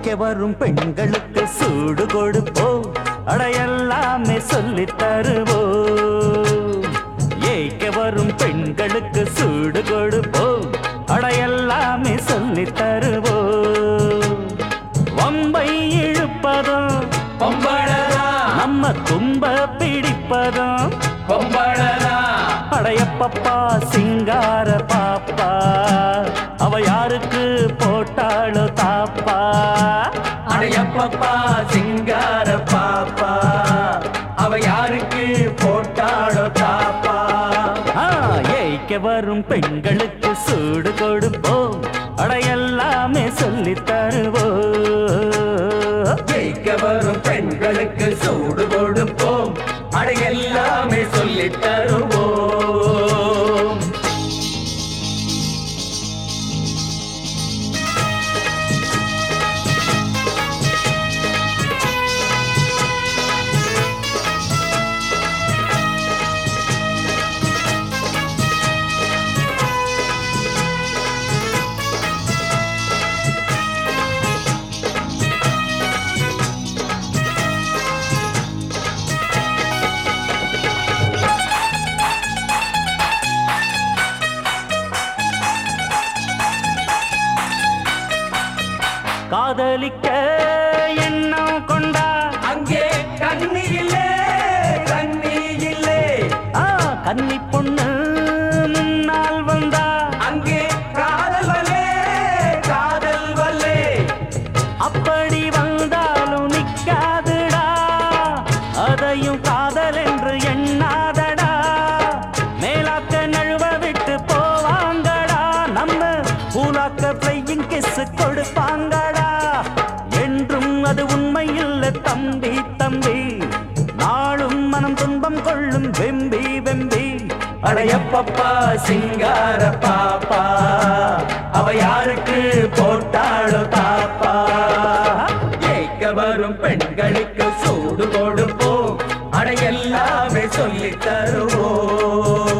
ஏய்க்க வரும் பெண்களுக்கு சூடு கொடுப்போம் அடையெல்லாமே சொல்லித் தருவோம் ஏய்க்க வரும் பெண்களுக்கு சூடு கொடுப்போம் அடையெல்லாமே சொல்லித் தருவோம் வம்பை இழுப்பதும் பொம்பளதா நம்ம தும்ப பிடிப்பதும் பொம்பளதா அடையப்பப்பா சிங்கார பாப்பா அவ யாருக்கு போட்டாளோ தாப்பா அடையப்பப்பா சிங்கார பாப்பா அவ யாருக்கு போட்டாளோ தாப்பா ஆ, ஏய்க்க வரும் பெண்களுக்கு சூடு கொடுப்போம் அடையெல்லாமே சொல்லித் தருவோம் ஜெயிக்க வரும் பெண்களுக்கு சூடு கொடுப்போம் அடை எல்லாமே சொல்லித் தருவோம் காதலிக்க எண்ணம் கொண்டா அங்கே கண்ணி இல்லே கண்ணி இல்லே ஆ, கன்னி பொண்ணு முன்னால் வந்தா அங்கே காதல் வல்லே காதல் வல்லே அப்படி வந்தாலும் நிக்காதுடா அதையும் காதல் என்று எண்ணாதடா மேலாக்க நழுவ விட்டு போவாங்கடா நம்ம பூலாக்க பிளையிங் கிஸ் கொடுப்பாங்கடா என்றும் அது உண்மை இல்ல தம்பி தம்பி நாளும் மனம் துன்பம் கொள்ளும் வெம்பி வெம்பி அடையப்பப்பா சிங்கார பாப்பா அவ யாருக்கு போட்டாளோ தாப்பா ஏக்க வரும் பெண்களுக்கு சூடு கொடுப்போம் அடை எல்லாமே சொல்லித் தருவோம்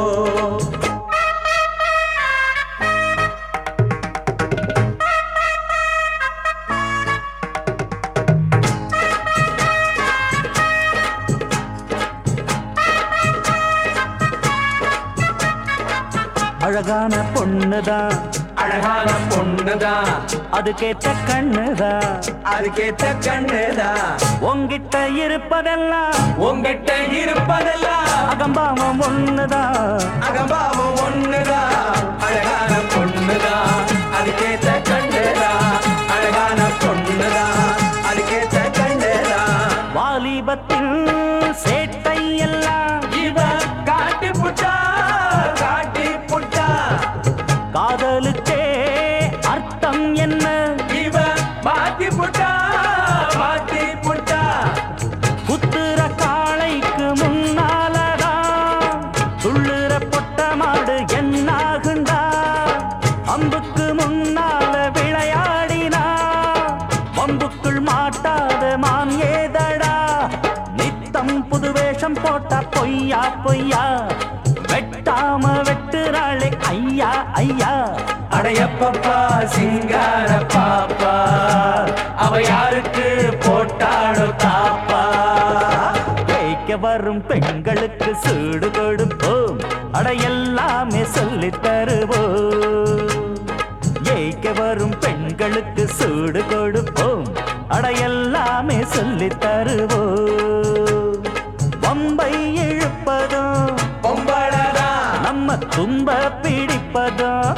அழகான பொண்ணுதான் அழகான பொண்ணுதான் அதுக்கேத்த கண்ணுதான் அதுக்கேத்த கண்ணுதான் உங்கிட்ட இருப்பதெல்லாம் உங்கிட்ட இருப்பதெல்லாம் அகம்பாவம் ஒண்ணுதான் அகம்பாவம் ஒண்ணுதான் அழகான பொண்ணுதான் அதுக்கேத்த கண்ணுதான் அழகான பொண்ணுதான் அதுக்கேத்த கண்ணுதான் வாலிபத்தில் சேட்டை எல்லாம் இவ காட்டி புட்டா காட்டி புட்டா காதலுக்கே அர்த்தம் என்ன இவ மாத்தி புட்டா மாத்தி புட்டா குத்துற காளைக்கு முன்னாலதான் துள்ளுற பொட்ட மாடு என்னாகுண்டா அம்புக்கு முன்னால விளையாடினா வம்புக்குள் மாட்டாத மான் ஏதடா நித்தம் புது வேஷம் போட்டா பொய்யா பொய்யா வெட்டாம வெட்டுறாளே ஐயா ஐயா அடையப்பப்பா சிங்கார பாப்பா அவ யாருக்கு போட்டாளோ தாப்பா கேட்க வரும் பெண்களுக்கு சூடு கொடுப்போம் அட எல்லாமே சொல்லித் தருவோம் ஏய்க்க வரும் பெண்களுக்கு சூடு கொடுப்போம் அட எல்லாமே சொல்லித் தருவோம் வம்பை இழுப்பதும் பொம்பளதா நம்ம தும்ப பிடிப்பதும்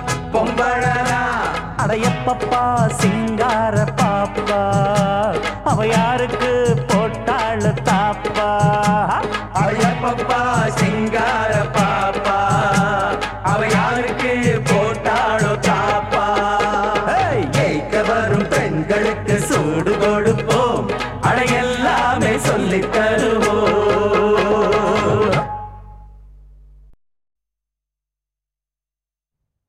பொம்பளதா அடையப்பப்பா சிங்கார பாப்பா அவ யாருக்கு